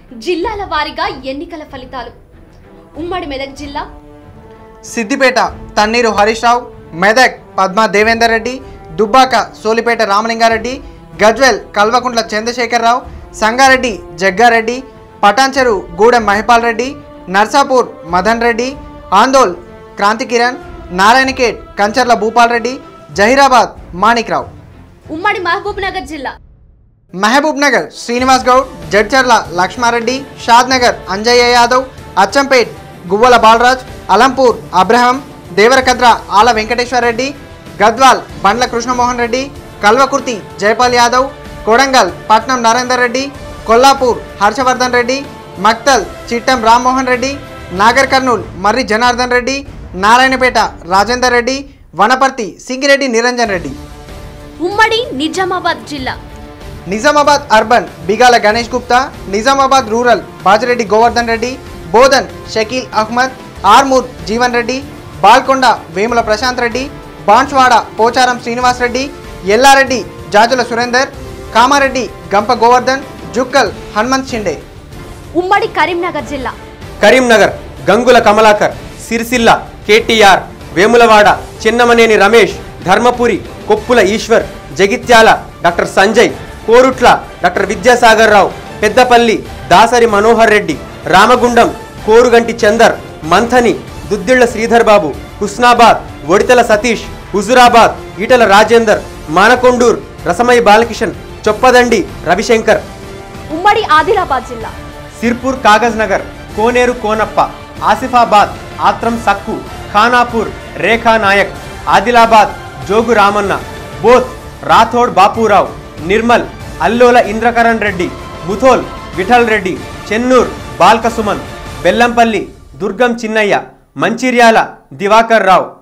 జిల్లాల వారీగా ఎన్నికల ఫలితాలు ఉమ్మడి మెదక్ జిల్లా సిద్దిపేట తన్నీరు హరీష్ రావు మెదక్ పద్మా దేవేందర్ రెడ్డి దుబ్బాక సోలిపేట రామలింగారెడ్డి గజ్వెల్ కల్వకుంట్ల చంద్రశేఖరరావు సంగారెడ్డి జగ్గారెడ్డి పటాన్చెరు గూడెం మహిపాల్ రెడ్డి నర్సాపూర్ మదన్ రెడ్డి ఆందోల్ క్రాంతి కిరణ్ నారాయణఖేడ్ కంచర్ల భూపాల్ రెడ్డి జహీరాబాద్ మాణిక్రావు ఉమ్మడి మహబూబ్ నగర్ జిల్లా మహబూబ్ నగర్ శ్రీనివాస్ గౌడ్ జడ్చర్ల లక్ష్మారెడ్డి షాద్ నగర్ అంజయ్య యాదవ్ అచ్చంపేట్ గువ్వల బాలరాజ్ అలంపూర్ అబ్రహం దేవరకద్ర ఆల వెంకటేశ్వర రెడ్డి గద్వాల్ బండ్ల కృష్ణమోహన్ రెడ్డి కల్వకుర్తి జైపాల్ యాదవ్ కొడంగల్ పట్నం నరేందర్ రెడ్డి కొల్లాపూర్ హర్షవర్ధన్ రెడ్డి మక్తల్ చిట్టం రామ్మోహన్ రెడ్డి నాగర్ కర్నూల్ మర్రి జనార్దన్ రెడ్డి నారాయణపేట రాజేందర్ రెడ్డి వనపర్తి సింగిరెడ్డి నిరంజన్ రెడ్డి ఉమ్మడి నిజామాబాద్ జిల్లా నిజామాబాద్ అర్బన్ బిగాల గణేష్ గుప్తా నిజామాబాద్ రూరల్ బాజిరెడ్డి గోవర్ధన్ రెడ్డి బోధన్ షకీల్ అహ్మద్ ఆర్మూర్ జీవన్ రెడ్డి బాల్కొండ వేముల ప్రశాంత్ రెడ్డి బాన్స్వాడ పోచారం శ్రీనివాస్ రెడ్డి ఎల్లారెడ్డి జాజుల సురేందర్ కామారెడ్డి గంప గోవర్ధన్ జుక్కల్ హనుమంత్ షిండే ఉమ్మడి కరీంనగర్ జిల్లా కరీంనగర్ గంగుల కమలాకర్ సిరిసిల్ల కేటీఆర్ వేములవాడ చిన్నమనేని రమేష్ ధర్మపురి కొప్పుల ఈశ్వర్ జగిత్యాల డాక్టర్ సంజయ్ కోరుట్ల డాక్టర్ విద్యాసాగర్ రావు పెద్దపల్లి దాసరి మనోహర్ రెడ్డి రామగుండం కోరుగంటి చందర్ మంథని దుద్దిళ్ల శ్రీధర్ బాబు హుస్నాబాద్ ఒడితల సతీష్ హుజురాబాద్ ఈటల రాజేందర్ మానకొండూర్ రసమయ్య బాలకిషన్ చొప్పదండి రవిశంకర్ ఉమ్మడి ఆదిలాబాద్ జిల్లా సిర్పూర్ కాగజ్ నగర్ కోనేరు కోనప్ప ఆసిఫాబాద్ ఆత్రం సక్కు ఖానాపూర్ రేఖా నాయక్ ఆదిలాబాద్ జోగు రామన్న బోత్ రాథోడ్ బాపూరావు నిర్మల్ అల్లోల ఇంద్రకరణ్ రెడ్డి ముథోల్ విఠల్ రెడ్డి చెన్నూర్ బాల్క సుమన్ బెల్లంపల్లి దుర్గం చిన్నయ్య మంచిర్యాల దివాకర్ రావు